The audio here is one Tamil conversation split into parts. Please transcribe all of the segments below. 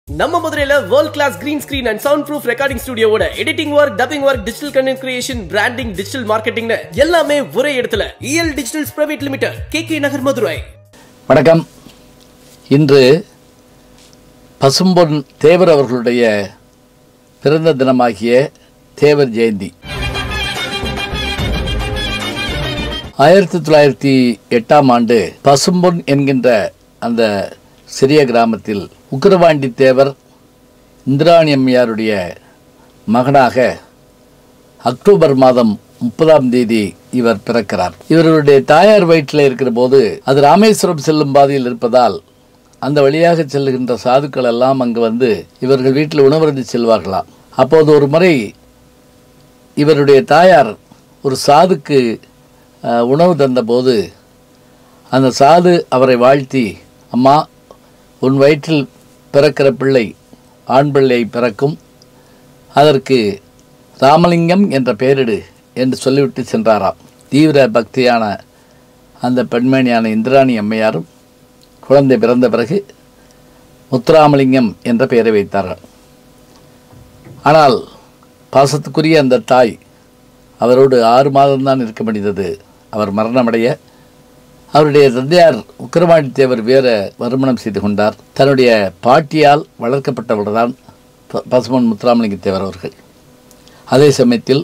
நம்ம மதுரையில world class green screen and soundproof recording ஸ்டுடியோவோட editing work dubbing work digital content creation branding digital மார்க்கெட்டிங்னு எல்லாமே ஒரே இடத்துல E L digitals private limited K K Nagar Madurai வணக்கம் இன்று பசும்பொன் தேவர் அவர்களுடைய பிறந்த தினமாகிய தேவர் ஜெயந்தி ஆயிரத்தி தொள்ளாயிரத்தி எட்டாம் ஆண்டு பசும்பொன் என்கின்ற அந்த சிறிய கிராமத்தில் உக்கிரவாண்டி தேவர் இந்திராணி அம்மையாருடைய மகனாக அக்டோபர் மாதம் முப்பதாம் தேதி இவர் பிறக்கிறார் இவருடைய தாயார் வயிற்றில் இருக்கிற போது அது ராமேஸ்வரம் செல்லும் பாதையில் இருப்பதால் அந்த வழியாக செல்லுகின்ற சாதுக்கள் எல்லாம் அங்கு வந்து இவர்கள் வீட்டில் உணவருந்தி செல்வார்களாம் அப்போது ஒரு முறை இவருடைய தாயார் ஒரு சாதுக்கு அஹ், உணவு தந்தபோது அந்த சாது அவரை வாழ்த்தி அம்மா உன் வயிற்றில் பிறக்கிற பிள்ளை ஆண் பிள்ளை பிறக்கும் அதற்கு ராமலிங்கம் என்ற பெயரிடு என்று சொல்லிவிட்டு சென்றாராம் தீவிர பக்தியான அந்த பெண்மணியான இந்திராணி அம்மையாரும் குழந்தை பிறந்த பிறகு முத்துராமலிங்கம் என்ற பெயரை வைத்தார்கள் ஆனால் பாசத்துக்குரிய அந்த தாய் அவரோடு ஆறு மாதம்தான் இருக்க முடிந்தது அவர் மரணமடைய அவருடைய தந்தையார் உக்கிரவாணி தேவர் வேற வருமணம் செய்து கொண்டார் தன்னுடைய பாட்டியால் வளர்க்கப்பட்டவர்தான் ப- பசுமன் முத்துராமலிங்க தேவர் அவர்கள் அதே சமயத்தில்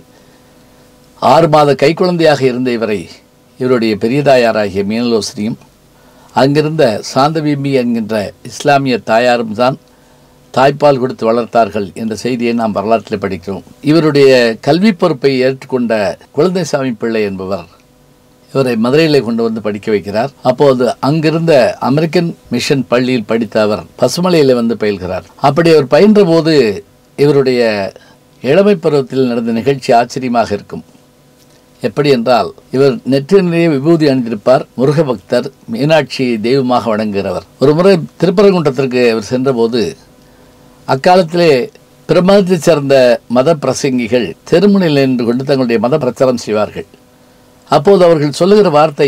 ஆறு மாத கைக்குழந்தையாக இருந்த இவரை இவருடைய பெரியதாயாராகிய மீனலோசனியும் அங்கிருந்த சாந்தபிம்பி என்கின்ற இஸ்லாமிய தாயாரும் தான் தாய்ப்பால் கொடுத்து வளர்த்தார்கள் என்ற செய்தியை நாம் வரலாற்றில் படிக்கிறோம் இவருடைய கல்வி பொறுப்பை ஏற்றுக்கொண்ட குழந்தைசாமி பிள்ளை என்பவர் இவரை மதுரையிலே கொண்டு வந்து படிக்க வைக்கிறார் அப்போது அங்கிருந்த அமெரிக்கன் மிஷன் பள்ளியில் படித்த அவர் பசுமலையில் வந்து பயில்கிறார் அப்படி அவர் பயின்ற போது இவருடைய இளமை பருவத்தில் நடந்த நிகழ்ச்சி ஆச்சரியமாக இருக்கும் எப்படி என்றால் இவர் நெற்றி நிறைய விபூதி அணிந்திருப்பார் முருக பக்தர் மீனாட்சியை தெய்வமாக வணங்குகிறவர் ஒரு முறை திருப்பரங்குன்றத்திற்கு அவர் சென்றபோது அக்காலத்திலே பிற மதத்தைச் சேர்ந்த மத பிரசங்கிகள் தெருமுனையில் நின்று கொண்டு தங்களுடைய மத பிரச்சாரம் செய்வார்கள் அப்போது அவர்கள் சொல்லுகிற வார்த்தை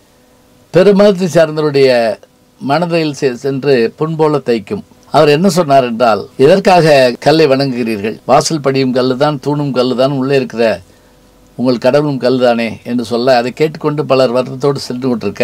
பிற மதத்தை சார்ந்தவருடைய மனதில் செ- சென்று புண்போல தைக்கும் அவர் என்ன சொன்னார் என்றால் எதற்காக கல்லை வணங்குகிறீர்கள் வாசல் படியும் கல்லு தான் தூணும் கல்லு தான் உள்ளே இருக்கிற உங்கள் கடவுளும் கல் தானே என்று சொல்ல அதை கேட்டுக்கொண்டு பலர் வருத்தத்தோடு சென்று கொண்டிருக்க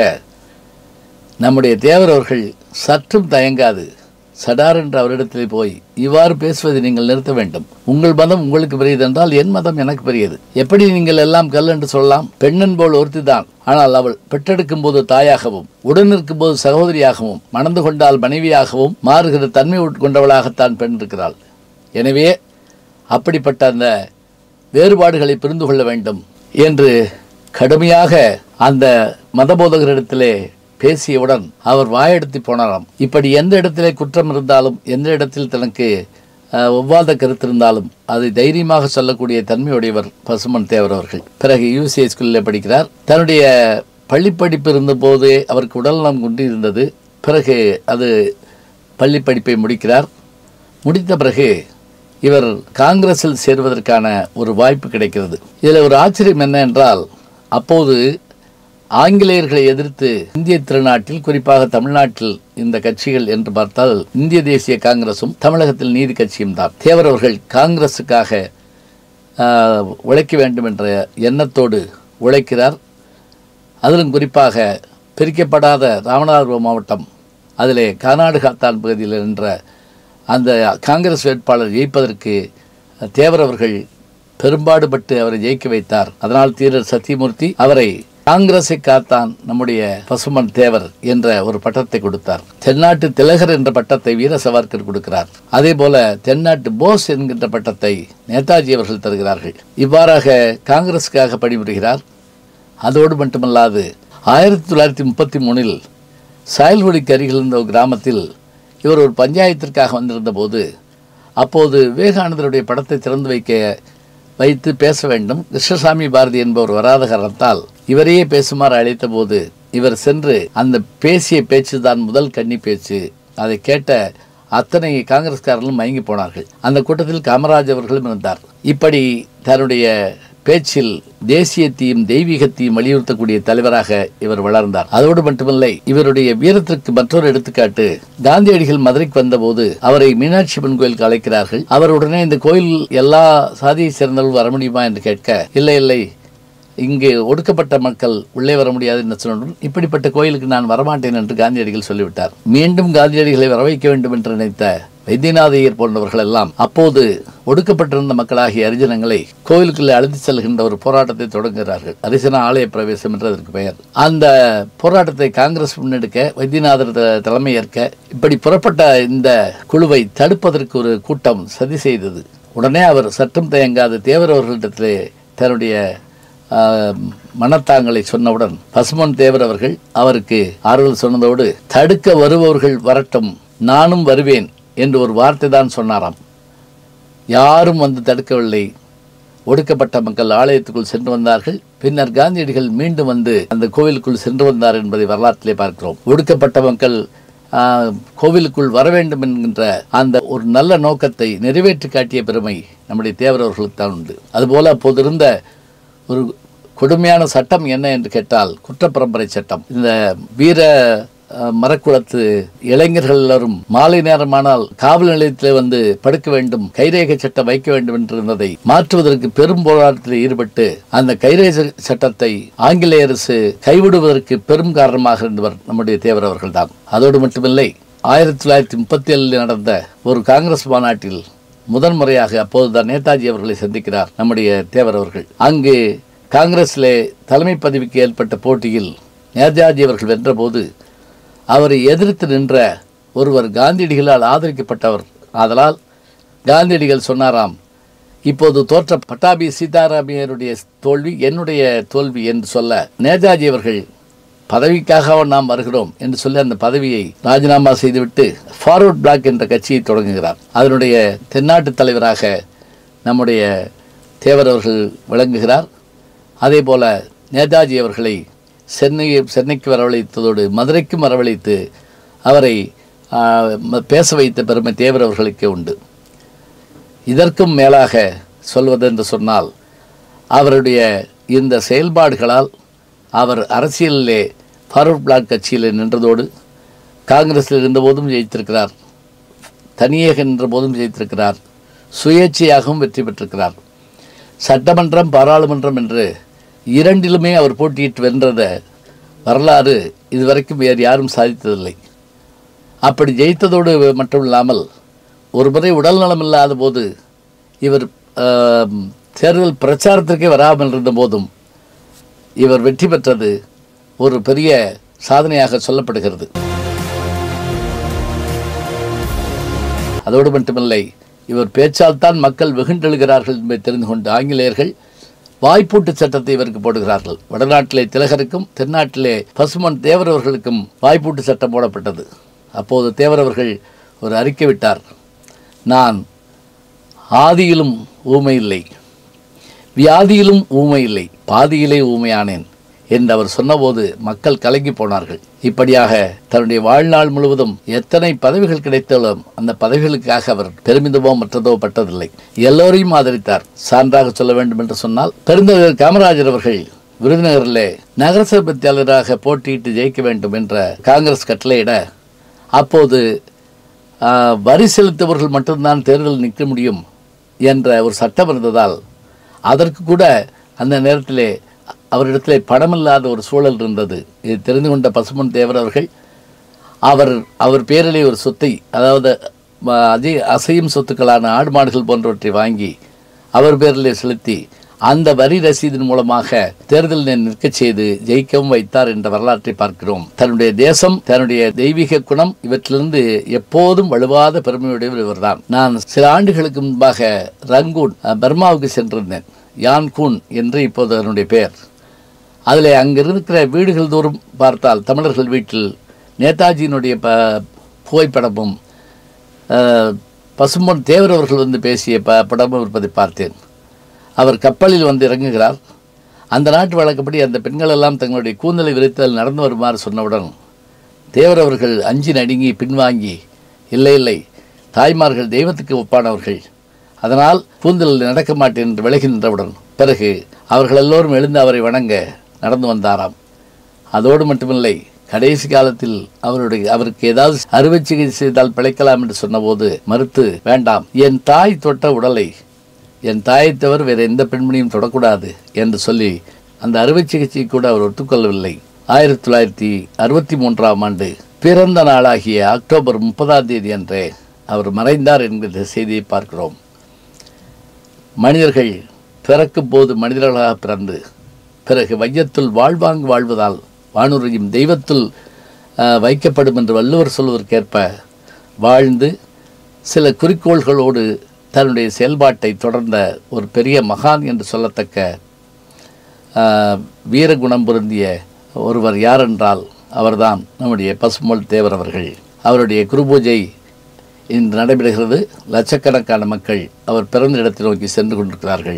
நம்முடைய தேவர் அவர்கள் சற்றும் தயங்காது சடார் என்ற அவரிடத்தில் போய் இவ்வாறு பேசுவதை நீங்கள் நிறுத்த வேண்டும் உங்கள் மதம் உங்களுக்கு பெரியது என்றால் என் மதம் எனக்கு பெரியது எப்படி நீங்கள் எல்லாம் கல் என்று சொல்லலாம் பெண்ணன் போல் ஒருத்திதான் ஆனால் அவள் பெற்றெடுக்கும் போது தாயாகவும் உடன் இருக்கும்போது சகோதரியாகவும் மணந்து கொண்டால் மனைவியாகவும் மாறுகிற தன்மை கொண்டவளாகத்தான் பெண் இருக்கிறாள் எனவே அப்படிப்பட்ட அந்த வேறுபாடுகளை புரிந்து கொள்ள வேண்டும் என்று கடுமையாக அந்த மதபோதகரிடத்திலே பேசியவுடன் அவர் வாயெடுத்து போனாராம் இப்படி எந்த இடத்திலே குற்றம் இருந்தாலும் எந்த இடத்தில் தனக்கு அஹ், ஒவ்வாத கருத்து இருந்தாலும் அதை தைரியமாக சொல்லக்கூடிய தன்மையுடையவர் பசுமன் தேவர் அவர்கள் பிறகு யூசிஐ ஸ்கூலில் படிக்கிறார் தன்னுடைய பள்ளிப்படிப்பு இருந்தபோதே அவருக்கு உடல்நலம் குன்றி இருந்தது பிறகு அது பள்ளிப்படிப்பை முடிக்கிறார் முடித்த பிறகு இவர் காங்கிரஸில் சேர்வதற்கான ஒரு வாய்ப்பு கிடைக்கிறது இதில் ஒரு ஆச்சரியம் என்ன என்றால் அப்போது ஆங்கிலேயர்களை எதிர்த்து இந்திய திருநாட்டில் குறிப்பாக தமிழ்நாட்டில் இந்த கட்சிகள் என்று பார்த்தால் இந்திய தேசிய காங்கிரசும் தமிழகத்தில் நீதி கட்சியும் தான் தேவர் அவர்கள் காங்கிரஸுக்காக ஆஹ், உழைக்க வேண்டும் என்ற எண்ணத்தோடு உழைக்கிறார் அதிலும் குறிப்பாக பிரிக்கப்படாத ராமநாதபுரம் மாவட்டம் அதிலே கானாடு காத்தான் பகுதியில் நின்ற அந்த காங்கிரஸ் வேட்பாளர் ஜெயிப்பதற்கு தேவர் அவர்கள் பெரும்பாடுபட்டு அவரை ஜெயிக்க வைத்தார் அதனால் தீரர் சத்தியமூர்த்தி அவரை காங்கிரஸை காத்தான் நம்முடைய பசுமன் தேவர் என்ற ஒரு பட்டத்தை கொடுத்தார் தென்னாட்டு திலகர் என்ற பட்டத்தை வீர சவார்கர் கொடுக்கிறார் அதே போல தென்னாட்டு போஸ் என்கின்ற பட்டத்தை நேதாஜி அவர்கள் தருகிறார்கள் இவ்வாறாக காங்கிரஸுக்காக பணிபுரிகிறார் அதோடு மட்டுமல்லாது ஆயிரத்தி தொள்ளாயிரத்தி முப்பத்தி மூணில் சாயல்குடிக்கு அருகில் இருந்த ஒரு கிராமத்தில் இவர் ஒரு பஞ்சாயத்திற்காக வந்திருந்த போது அப்போது விவேகானந்தருடைய படத்தை திறந்து வைக்க வைத்து பேச வேண்டும் கிருஷ்ணசாமி பாரதி என்பவர் வராத காரணத்தால் இவரையே பேசுமாறு அழைத்த போது இவர் சென்று அந்த பேசிய பேச்சு தான் முதல் கன்னி பேச்சு அதை கேட்ட அத்தனை காங்கிரஸ்காரர்களும் மயங்கி போனார்கள் அந்த கூட்டத்தில் காமராஜ் அவர்களும் இருந்தார் இப்படி தன்னுடைய பேச்சில் தேசியத்தையும் தெய்வீகத்தையும் வலியுறுத்தக்கூடிய தலைவராக இவர் வளர்ந்தார் அதோடு மட்டுமில்லை இவருடைய வீரத்திற்கு மற்றொரு எடுத்துக்காட்டு காந்தியடிகள் மதுரைக்கு வந்தபோது அவரை மீனாட்சி அம்மன் கோயிலுக்கு அழைக்கிறார்கள் அவர் உடனே இந்த கோயில் எல்லா சாதியை சேர்ந்தவர்கள் வர முடியுமா என்று கேட்க இல்லை இல்லை இங்கே ஒடுக்கப்பட்ட மக்கள் உள்ளே வர முடியாது என்று சொன்னுடன் இப்படிப்பட்ட கோயிலுக்கு நான் வரமாட்டேன் என்று காந்தியடிகள் சொல்லிவிட்டார் மீண்டும் காந்தியடிகளை வர வைக்க வேண்டும் என்று நினைத்த வைத்தியநாத ஐயர் போன்றவர்கள் எல்லாம் அப்போது ஒடுக்கப்பட்டிருந்த மக்களாகிய அரிஜனங்களை கோயிலுக்குள்ளே அழைத்து செல்கின்ற ஒரு போராட்டத்தை தொடங்குகிறார்கள் அரிசன ஆலய பிரவேசம் என்று அதற்கு பெயர் அந்த போராட்டத்தை காங்கிரஸ் முன்னெடுக்க வைத்தியநாதர் த- தலைமையேற்க இப்படி புறப்பட்ட இந்த குழுவை தடுப்பதற்கு ஒரு கூட்டம் சதி செய்தது உடனே அவர் சற்றும் தயங்காது தேவர் அவர்களிடத்திலே தன்னுடைய ஆஹ், மனத்தாங்களை சொன்னவுடன் பசுமன் தேவர் அவர்கள் அவருக்கு ஆறுதல் சொன்னதோடு தடுக்க வருபவர்கள் வரட்டும் நானும் வருவேன் என்று ஒரு வார்த்தை தான் சொன்னாராம் யாரும் வந்து தடுக்கவில்லை ஒடுக்கப்பட்ட மக்கள் ஆலயத்துக்குள் சென்று வந்தார்கள் பின்னர் காந்தியடிகள் மீண்டும் வந்து அந்த கோவிலுக்குள் சென்று வந்தார் என்பதை வரலாற்றிலே பார்க்கிறோம் ஒடுக்கப்பட்ட மக்கள் ஆஹ், கோவிலுக்குள் வர வேண்டும் என்கின்ற அந்த ஒரு நல்ல நோக்கத்தை நிறைவேற்றி காட்டிய பெருமை நம்முடைய தேவரவர்களுக்கு தான் உண்டு அதுபோல அப்போது இருந்த ஒரு கொடுமையான சட்டம் என்ன என்று கேட்டால் குற்றப்பரம்பரை சட்டம் இந்த வீர அஹ், மரக்குளத்து இளைஞர்கள் எல்லாரும் மாலை நேரமானால் காவல் நிலையத்தில் வந்து படுக்க வேண்டும் கைரேகை சட்டம் வைக்க வேண்டும் என்றிருந்ததை மாற்றுவதற்கு பெரும் போராட்டத்தில் ஈடுபட்டு அந்த கைரேகை சட்டத்தை ஆங்கிலேய அரசு கைவிடுவதற்கு பெரும் காரணமாக இருந்தவர் நம்முடைய தேவர் அவர்கள்தான் அதோடு மட்டுமில்லை ஆயிரத்தி தொள்ளாயிரத்தி முப்பத்தி ஏழில் நடந்த ஒரு காங்கிரஸ் மாநாட்டில் முதன் முறையாக அப்போதுதான் நேதாஜி அவர்களை சந்திக்கிறார் நம்முடைய தேவர் அவர்கள் அங்கு காங்கிரஸிலே தலைமை பதவிக்கு ஏற்பட்ட போட்டியில் நேதாஜி அவர்கள் வென்றபோது அவரை எதிர்த்து நின்ற ஒருவர் காந்தியடிகளால் ஆதரிக்கப்பட்டவர் ஆதலால் காந்தியடிகள் சொன்னாராம் இப்போது தோற்ற பட்டாபி சீதாராமையருடைய தோல்வி என்னுடைய தோல்வி என்று சொல்ல நேதாஜி அவர்கள் பதவிக்காக நாம் வருகிறோம் என்று சொல்லி அந்த பதவியை ராஜினாமா செய்துவிட்டு ஃபார்வர்ட் பிளாக் என்ற கட்சியை தொடங்குகிறார் அதனுடைய தென்னாட்டு தலைவராக நம்முடைய தேவர் அவர்கள் விளங்குகிறார் அதே போல நேதாஜி அவர்களை சென்னை சென்னைக்கு வரவழைத்ததோடு மதுரைக்கும் வரவழைத்து அவரை ஆ, ம- பேச வைத்த பெருமை தேவர் அவர்களுக்கே உண்டு இதற்கும் மேலாக சொல்வதென்று சொன்னால் அவருடைய இந்த செயல்பாடுகளால் அவர் அரசியலிலே ஃபார்வர்ட் பிளாக் கட்சியில் நின்றதோடு காங்கிரஸில் இருந்தபோதும் ஜெயித்திருக்கிறார் தனியே நின்ற போதும் ஜெயித்திருக்கிறார் சுயேட்சையாகவும் வெற்றி பெற்றிருக்கிறார் சட்டமன்றம் பாராளுமன்றம் என்று இரண்டிலுமே அவர் போட்டியிட்டு வென்றத வரலாறு இதுவரைக்கும் வேறு யாரும் சாதித்ததில்லை அப்படி ஜெயித்ததோடு மட்டும் இல்லாமல் ஒரு முறை உடல்நலம் இல்லாத போது இவர் ஆம், தேர்தல் பிரச்சாரத்திற்கே வராமல் இருந்த போதும் இவர் வெற்றி பெற்றது ஒரு பெரிய சாதனையாக சொல்லப்படுகிறது அதோடு மட்டுமில்லை இவர் பேச்சால் தான் மக்கள் வெகுண்டெழுகிறார்கள் என்பதை தெரிந்து கொண்ட ஆங்கிலேயர்கள் வாய்ப்பூட்டு சட்டத்தை இவருக்கு போடுகிறார்கள் வடநாட்டிலே திலகருக்கும் தென்னாட்டிலே பசுமன் தேவரவர்களுக்கும் வாய்ப்பூட்டு சட்டம் போடப்பட்டது அப்போது தேவரவர்கள் ஒரு அறிக்கை விட்டார் நான் ஆதியிலும் ஊமை இல்லை வியாதியிலும் ஊமை இல்லை பாதியிலே ஊமையானேன் என்று அவர் சொன்னபோது மக்கள் கலங்கி போனார்கள் இப்படியாக தன்னுடைய வாழ்நாள் முழுவதும் எத்தனை பதவிகள் கிடைத்தாலும் அந்த பதவிகளுக்காக அவர் பெருமிதமோ மற்றதோ பட்டதில்லை எல்லோரையும் ஆதரித்தார் சான்றாக சொல்ல வேண்டும் என்று சொன்னால் பெருந்தலைவர் காமராஜர் அவர்கள் விருதுநகரிலே நகரசபை செயலராக போட்டியிட்டு ஜெயிக்க வேண்டும் என்ற காங்கிரஸ் கட்டளையிட அப்போது ஆ, வரி செலுத்துபவர்கள் மட்டும்தான் தேர்தலில் நிற்க முடியும் என்ற ஒரு சட்டம் இருந்ததால் அதற்கு கூட அந்த நேரத்திலே அவரிடத்திலே பணமில்லாத ஒரு சூழல் இருந்தது இது தெரிந்து கொண்ட பசுமன் தேவர் அவர்கள் அவர் அவர் பேரிலே ஒரு சொத்தை அதாவது ம- அதிக அசையும் சொத்துக்களான ஆடு மாடுகள் போன்றவற்றை வாங்கி அவர் பேரிலே செலுத்தி அந்த வரி ரசீதின் மூலமாக தேர்தலில் நிற்கச் செய்து ஜெயிக்கவும் வைத்தார் என்ற வரலாற்றை பார்க்கிறோம் தன்னுடைய தேசம் தன்னுடைய தெய்வீக குணம் இவற்றிலிருந்து எப்போதும் வலுவாத பெருமையுடையவர் இவர்தான் நான் சில ஆண்டுகளுக்கு முன்பாக ரங்கூன் அஹ், பர்மாவுக்கு சென்றிருந்தேன் யான்கூன் என்று இப்போது அதனுடைய பெயர் அதில் அங்கே இருக்கிற வீடுகள் தோறும் பார்த்தால் தமிழர்கள் வீட்டில் நேதாஜியினுடைய ப புகைப்படமும் அஹ், பசும்பொன் தேவர் அவர்கள் வந்து பேசிய ப படமும் இருப்பதை பார்த்தேன் அவர் கப்பலில் வந்து இறங்குகிறார் அந்த நாட்டு வழக்கப்படி அந்த பெண்கள் எல்லாம் தங்களுடைய கூந்தலை விரித்தல் நடந்து வருமாறு சொன்னவுடன் தேவர் அவர்கள் அஞ்சி நடுங்கி பின்வாங்கி இல்லை இல்லை தாய்மார்கள் தெய்வத்துக்கு ஒப்பானவர்கள் அதனால் கூந்தலில் நடக்க மாட்டேன் என்று விலகி நின்றவுடன் பிறகு அவர்கள் எல்லோரும் எழுந்து அவரை வணங்க நடந்து வந்தாராம் அதோடு மட்டுமில்லை கடைசி காலத்தில் அவருடைய அவருக்கு ஏதாவது அறுவை சிகிச்சை செய்தால் பிழைக்கலாம் என்று சொன்னபோது மறுத்து வேண்டாம் என் தாய் தொட்ட உடலை என் தாயை தவிர வேறு எந்த பெண்மணியும் தொடக்கூடாது என்று சொல்லி அந்த அறுவை சிகிச்சையை கூட அவர் ஒத்துக்கொள்ளவில்லை ஆயிரத்தி தொள்ளாயிரத்தி அறுபத்தி மூன்றாம் ஆண்டு பிறந்த நாளாகிய அக்டோபர் முப்பதாம் தேதி அன்றே அவர் மறைந்தார் என்கிற செய்தியை பார்க்கிறோம் மனிதர்கள் பிறக்கும் போது மனிதர்களாக பிறந்து பிறகு வையத்துள் வாழ்வாங்கு வாழ்வதால் வானுரையும் தெய்வத்துள் ஆஹ், வைக்கப்படும் என்று வள்ளுவர் சொல்வதற்கேற்ப வாழ்ந்து சில குறிக்கோள்களோடு தன்னுடைய செயல்பாட்டை தொடர்ந்த ஒரு பெரிய மகான் என்று சொல்லத்தக்க ஆஹ், வீரகுணம் பொருந்திய ஒருவர் யார் என்றால் அவர்தான் நம்முடைய பசுமொல் தேவர் அவர்கள் அவருடைய குருபூஜை இன்று நடைபெறுகிறது லட்சக்கணக்கான மக்கள் அவர் பிறந்த இடத்தை நோக்கி சென்று கொண்டிருக்கிறார்கள்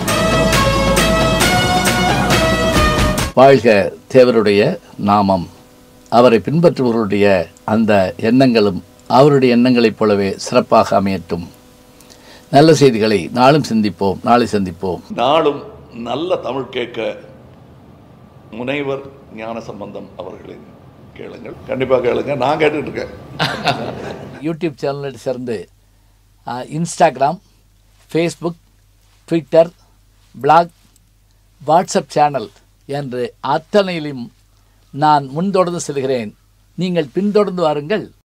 வாழ்க தேவருடைய நாமம் அவரை பின்பற்றுபவர்களுடைய அந்த எண்ணங்களும் அவருடைய எண்ணங்களைப் போலவே சிறப்பாக அமையட்டும் நல்ல செய்திகளை நாளும் சிந்திப்போம் நாளை சந்திப்போம் நாளும் நல்ல தமிழ் கேட்க முனைவர் ஞான சம்பந்தம் அவர்களின் கேளுங்கள் கண்டிப்பாக கேளுங்க நான் கேட்டுட்டு இருக்கேன் யூடியூப் சேனலில் சேர்ந்து அஹ், Instagram Facebook Twitter blog WhatsApp channel என்று அத்தனையிலும் நான் முன்தொடர்ந்து செல்கிறேன் நீங்கள் பின்தொடர்ந்து வாருங்கள்